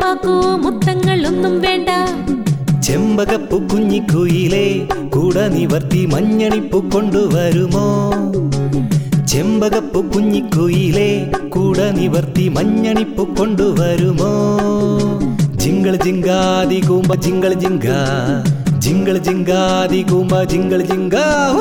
ചക്കരവാക്കോ മുത്തങ്ങളൊന്നും വേണ്ട ചെമ്പകപ്പു കുഞ്ഞിക്കുയിലേ കൂട നിവർത്തി മഞ്ഞണിപ്പു കൊണ്ടുവരുമോ ചെമ്പകപ്പു കുഞ്ഞിക്കുയിലേ കൂട നിവർത്തി മഞ്ഞണിപ്പു കൊണ്ടുവരുമോ ജിങ്കൾ ജിങ്കാതി കൂമ്പ ജിങ്കൾ ജിങ്ക ജിങ്കൾ ജിങ്കാതി കൂമ്പ ജിങ്കൾ ജിങ്കാ ഹൂ.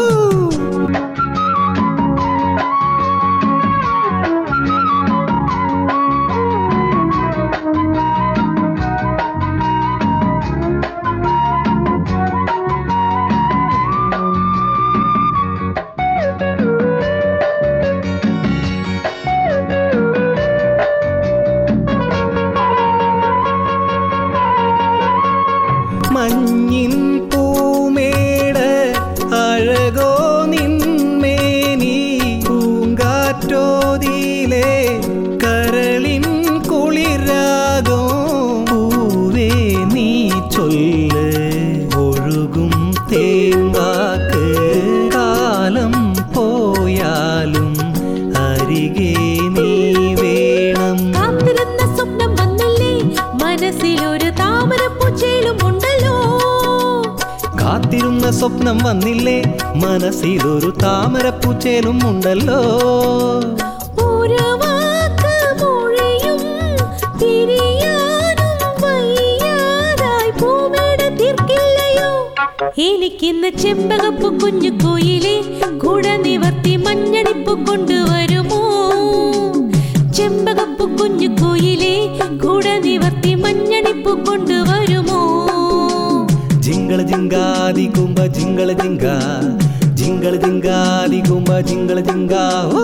മഞ്ഞിൻ പൂമേട് അഴകോ നിന്മേനി പൂങ്കാറ്റോതിയിലെ കരളിൻ കുളിരാകോ പൂവേ നീ ചൊല്ല് ഒഴുകും തേങ്കാക്ക് കാലം പോയാലും അരികെ നീ വേണം കാത്തിരുന്ന സ്വപ്നം വന്നില്ലേ മനസ്സിലൊരു താമരപ്പൂച്ചയിലും ഉണ്ടല്ലോ കാത്തിരുന്ന സ്വപ്നം വന്നില്ലേ മനസ്സിലൊരു താമരപ്പൂച്ചേലും ഉണ്ടല്ലോ ഒരു വാക്ക് മൊഴിയും തിരിയാനും വയ്യാതായി പൂമേട തീർക്കില്ലയോ എനിക്കിന്ന് ചെമ്പകപ്പു കുഞ്ഞു കോയിലെ കുട നിവർത്തി മഞ്ഞണിപ്പു കൊണ്ടുവരുമോ ചെമ്പകപ്പു കുഞ്ഞു കോയിലെ കുട നിവർത്തി മഞ്ഞണിപ്പു കൊണ്ടുവരുമോ ജിങ്കള ജിങ്കാതി കുമ്പ ജിങ്കള ജിങ്ക ജിങ്കള ജിങ്കാതി കുമ്പ ജിങ്കള ജിങ്ക ഊ.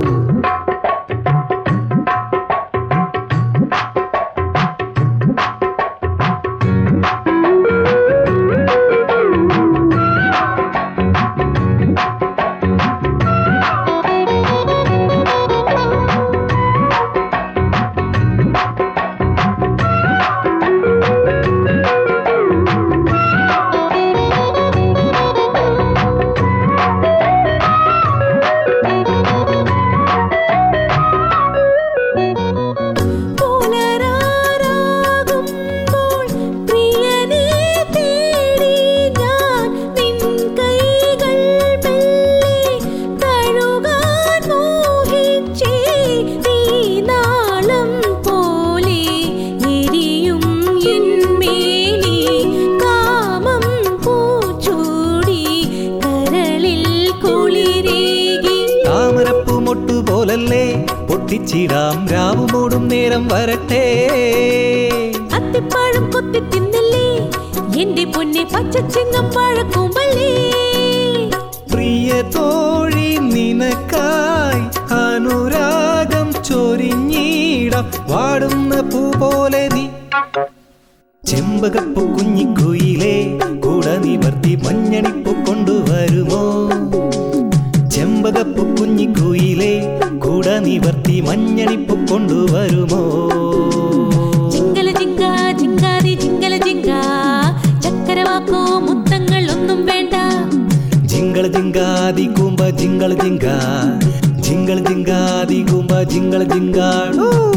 പുലരാറാകുമ്പോൾ പ്രിയനെ തേടി ഞാൻ നിൻ കൈകൾ മെല്ലെ തഴുകാൻ മോഹിച്ചേ നീ നാളം പോലെ എരിയും എൻ മേനി കാമം പൂച്ചൂടി കരളിൽ കുളിരേകി താമരപ്പൂ മൊട്ടു പോലല്ലേ പൊട്ടിച്ചിടാം രാവുമൂടും നേരം വരട്ടെ അത്തിപ്പഴം കൊത്തി തിന്നല്ലേ എന്റെ പൊന്നെ പച്ചച്ചിങ്ങം പഴക്കുമ്പല്ലേ പ്രിയ തോഴി നിനക്കായി അനുരാഗം ചൊരിഞ്ഞിടാം വാടുന്ന പൂ പോലെ നീ ചെമ്പകപ്പൂ കുഞ്ഞിക്കുയിലേ കൂട നിവർത്തി മഞ്ഞണിപ്പൂ കൊണ്ടുവരുമോ ചെമ്പകപ്പൂ കുഞ്ഞിക്കുയിലേ കൂട നിവർത്തി മഞ്ഞണിപ്പൂ കൊണ്ടുവരുമോ ജിങ്കല ജിങ്ക ജിങ്കാതി ജിങ്കല ജിങ്ക ചക്കരവാക്കോ മുത്തങ്ങൾ ഒന്നും വേണ്ട ജിങ്കള ജിങ്കാതി കൂമ്പ ജിങ്കള ജിങ്ക ജിങ്കള ജിങ്കാതി കൂമ്പ ജിങ്കള ജിങ്കാളൂ